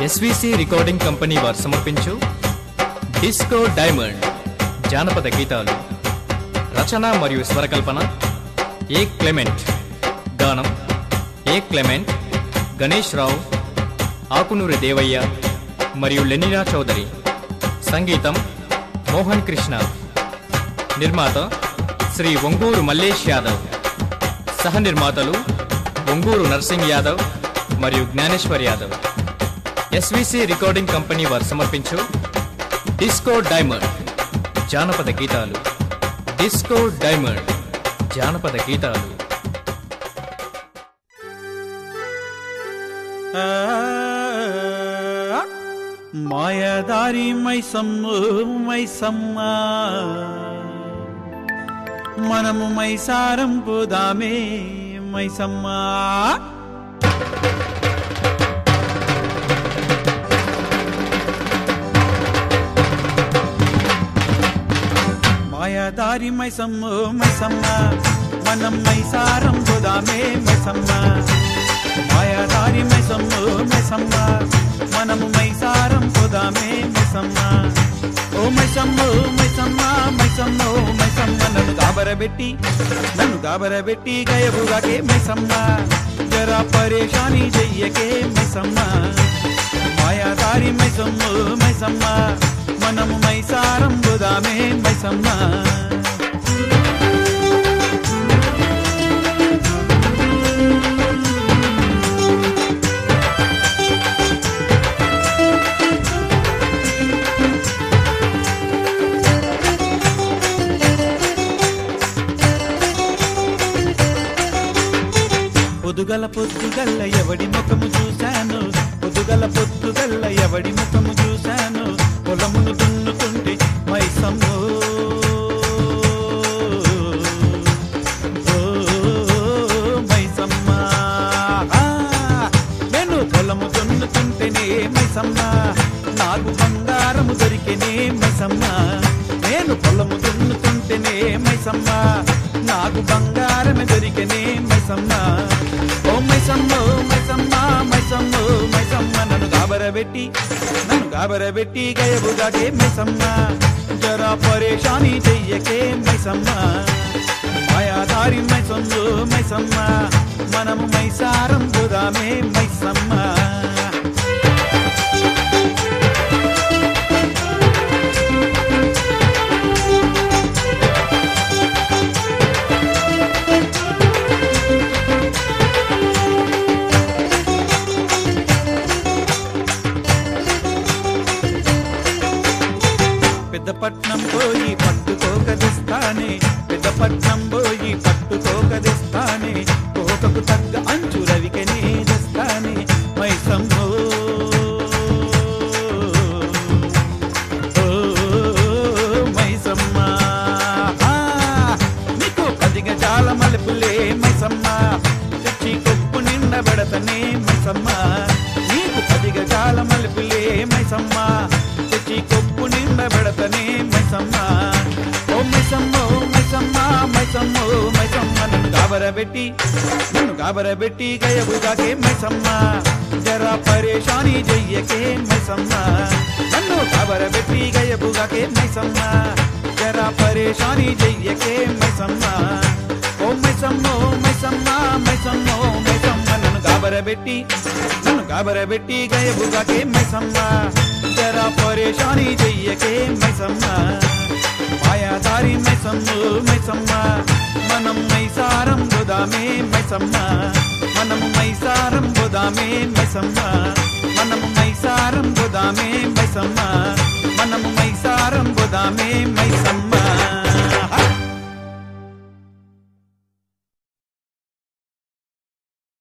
SVC recording company వారు సమర్పించు disco diamond జానపద గీతాలు రచన మరియు స్వరకల్పన ఏ క్లెమెంట్ గానం ఏ క్లెమెంట్ గణేష్ రావు ఆకునూరి దేవయ్య మరియు లెనినా చౌదరి సంగీతం మోహన్ కృష్ణ నిర్మాత శ్రీ ఒంగూరు మల్లేష్ యాదవ్ సహ నిర్మాతలు ఒంగూరు నర్సింగ్ యాదవ్ మరియు Gyaneshwar Yadav SVC recording company వారు సమర్పించు డిస్కో డైమండ్ జానపద గీతాలు డిస్కో డైమండ్ జానపద గీతాలు మాయదారి మైసమ్ము మైసమ్మ మనము మైసారం పోదామే మైసమ్మ మాయదారి మైసమ్ము మైసమ్మ మనం మైసారం పోదామే మైసమ్మ మాయాదారి మైసమ్మ మైసమ్మ మనము మైసారం పోదామే మైసమ్మ ఓ మైసమ్మ మైసమ్మ మైసమ్మ మైసమ్మ నన్ను గాబరబెట్టి నన్ను గాబరబెట్టి గయబుగాకే మైసమ్మ జరా పరేషాని చెయ్యకే మైసమ్మ మాయాదారి మైసమ్మ మైసమ్మ మనము మైసారం పోదామే మైసమ్మ పొదుగల పొద్దుగల్ల ఎవడి ముఖము చూశాను పొదుగల పొద్దుగల్ల ఎవడి ముఖము చూశాను పొలమును దున్నుతుంటే మైసమ్మో ఓ, మైసమ్మ ఆ, నేను పొలము దున్నుతుంటేనే మైసమ్మ నాకు బంగారము దొరికినే మైసమ్మ నేను పొలము దున్నుతుంటేనే మైసమ్మ నాకు బంగారమే దొరికినే మైసమ్మ ఓ మైసమ్మ ఓ మైసమ్మ మైసమ్మ ఓ మైసమ్మ నన్ను గాబరబెట్టి నన్ను గాబరబెట్టి గయబుగాకే మైసమ్మ జరా పరేషాని చెయ్యకే మైసమ్మ మాయాదారి మైసమ్మ మైసమ్మ మనము మైసారం పోదామే మైసమ్మ పెద్దపట్నం పోయి పట్టుకోకదిస్తానే పెద్దపట్నం పోయి పట్టుకోకదిస్తానే కోకకు తగ్గ అంచు రవికనే తెస్తానే మైసమ్మో ఓ, మైసమ్మ ఆ, నీకు పది గజాల మలుపులే మైసమ్మ తెచ్చి కొప్పు నిండబడతనే మైసమ్మ నీకు పది గజాల మలుపులే మైసమ్మ తెచ్చి కొప్పు నిండబడతనే మైసమ్మ ఓ మైసమ్మ ఓ మైసమ్మ మైసమ్మ ఓ మైసమ్మ నన్ను గాబరబెట్టి నన్ను గాబరబెట్టి గయబుగాకే మైసమ్మ జరా పరేషాని చెయ్యకే మైసమ్మ నన్ను గాబరబెట్టి గయబుగాకే మైసమ్మ జరా పరేషాని చెయ్యకే మైసమ్మ ఓ మైసమ్మ ఓ మైసమ్మ మైసమ్మ ఓ మైసమ్మ నన్ను గాబరబెట్టి నన్ను గాబరబెట్టి గయబుగాకే మైసమ్మ జరా పరేషాని చెయ్యకే మైసమ్మ మాయాదారి మైసమ్మ మైసమ్మ మనం మైసారం గోదామే మైసమ్మ మనము మైసారం గోదామే మైసమ్మ మనము మైసారం గోదామే మైసమ్మ మనము మైసారం గోదామే మైసమ్మ